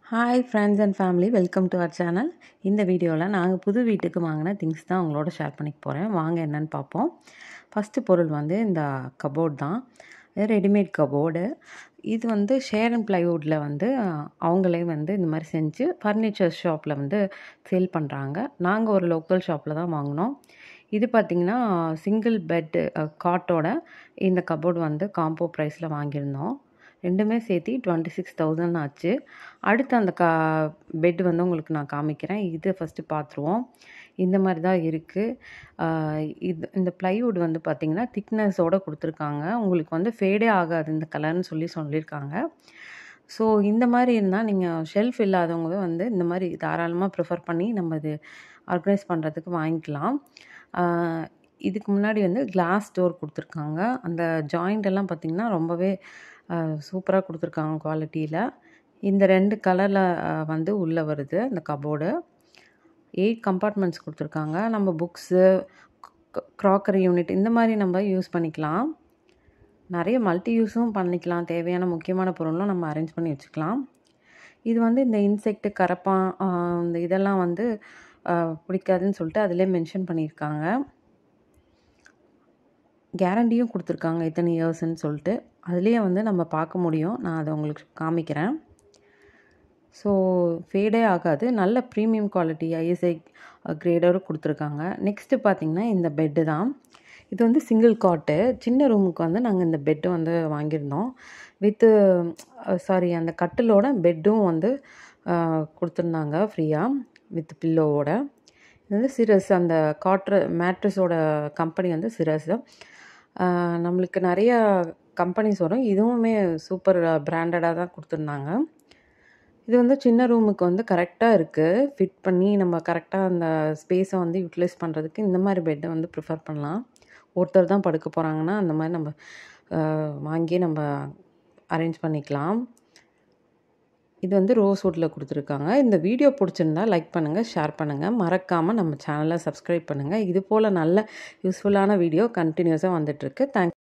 hi friends and family welcome to our channel இந்த வீடியோவில் நாங்கள் புது வீட்டுக்கு வாங்கின திங்ஸ் தான் உங்களோட ஷேர் பண்ணிக்க போகிறேன் வாங்க என்னன்னு பார்ப்போம் ஃபஸ்ட்டு பொருள் வந்து இந்த கபோர்ட் தான் இது ரெடிமேட் கபோர்டு இது வந்து ஷேர் அண்ட் ப்ளைவுட்டில் வந்து அவங்களே வந்து இந்த மாதிரி செஞ்சு ஃபர்னிச்சர் ஷாப்பில் வந்து சேல் பண்ணுறாங்க நாங்கள் ஒரு லோக்கல் ஷாப்பில் தான் வாங்கினோம் இது பார்த்திங்கன்னா சிங்கிள் பெட்டு காட்டோட இந்த கபோர்டு வந்து காம்போ ப்ரைஸில் வாங்கியிருந்தோம் ரெண்டுமே சேர்த்து டுவெண்ட்டி சிக்ஸ் தௌசண்ட் ஆச்சு அடுத்து அந்த கா பெட் வந்து உங்களுக்கு நான் காமிக்கிறேன் இது ஃபஸ்ட்டு பார்த்துருவோம் இந்த மாதிரி தான் இருக்குது இது இந்த ப்ளைவுட் வந்து பார்த்திங்கன்னா திக்னஸோடு கொடுத்துருக்காங்க உங்களுக்கு வந்து ஃபேடே ஆகாது இந்த கலர்னு சொல்லி சொல்லியிருக்காங்க ஸோ இந்த மாதிரி இருந்தால் நீங்கள் ஷெல்ஃப் இல்லாதவங்க வந்து இந்த மாதிரி தாராளமாக ப்ரிஃபர் பண்ணி நம்ம இது ஆர்கனைஸ் பண்ணுறதுக்கு வாங்கிக்கலாம் இதுக்கு முன்னாடி வந்து கிளாஸ் டோர் கொடுத்துருக்காங்க அந்த ஜாயிண்ட் எல்லாம் பார்த்திங்கன்னா ரொம்பவே சூப்பராக கொடுத்துருக்காங்க குவாலிட்டியில் இந்த ரெண்டு கலரில் வந்து உள்ளே வருது இந்த கபோர்டு எயிட் கம்பார்ட்மெண்ட்ஸ் கொடுத்துருக்காங்க நம்ம புக்ஸு க்ராக்கரி யூனிட் இந்த மாதிரி நம்ம யூஸ் பண்ணிக்கலாம் நிறைய மல்டி யூஸும் பண்ணிக்கலாம் தேவையான முக்கியமான பொருளும் நம்ம அரேஞ்ச் பண்ணி வச்சுக்கலாம் இது வந்து இந்த இன்செக்ட்டு கரப்பான் இந்த இதெல்லாம் வந்து பிடிக்காதுன்னு சொல்லிட்டு அதிலே மென்ஷன் பண்ணியிருக்காங்க கேரண்டியும் கொடுத்துருக்காங்க இத்தனை இயர்ஸ்ன்னு சொல்லிட்டு அதுலேயே வந்து நம்ம பார்க்க முடியும் நான் அதை உங்களுக்கு காமிக்கிறேன் ஸோ ஃபேடே ஆகாது நல்ல ப்ரீமியம் குவாலிட்டி ஐஎஸ்ஐ கிரேடரும் கொடுத்துருக்காங்க நெக்ஸ்ட்டு பார்த்திங்கன்னா இந்த பெட்டு தான் இது வந்து சிங்கிள் காட்டு சின்ன ரூமுக்கு வந்து நாங்கள் இந்த பெட்டு வந்து வாங்கியிருந்தோம் வித்து சாரி அந்த கட்டிலோட பெட்டும் வந்து கொடுத்துருந்தாங்க ஃப்ரீயாக வித் பில்லோவோட இது வந்து சிரஸ் அந்த காட்ரு மேட்ரஸோட கம்பெனி வந்து சிரஸ் நம்மளுக்கு நிறைய கம்பெனிஸ் வரும் இதுவுமே சூப்பர் பிராண்டடாக தான் கொடுத்துருந்தாங்க இது வந்து சின்ன ரூமுக்கு வந்து கரெக்டாக இருக்குது ஃபிட் பண்ணி நம்ம கரெக்டாக அந்த ஸ்பேஸை வந்து யூட்டிலைஸ் பண்ணுறதுக்கு இந்த மாதிரி பெட்டை வந்து ப்ரிஃபர் பண்ணலாம் ஒருத்தர் தான் படுக்க போகிறாங்கன்னா அந்த மாதிரி நம்ம வாங்கி நம்ம அரேஞ்ச் பண்ணிக்கலாம் இது வந்து ரோஸ் வுட்டில் கொடுத்துருக்காங்க இந்த வீடியோ பிடிச்சிருந்தா லைக் பண்ணுங்கள் ஷேர் பண்ணுங்கள் மறக்காமல் நம்ம சேனலை சப்ஸ்கிரைப் பண்ணுங்கள் இது போல் நல்ல யூஸ்ஃபுல்லான வீடியோ கண்டினியூஸாக வந்துட்டுருக்கு தேங்க்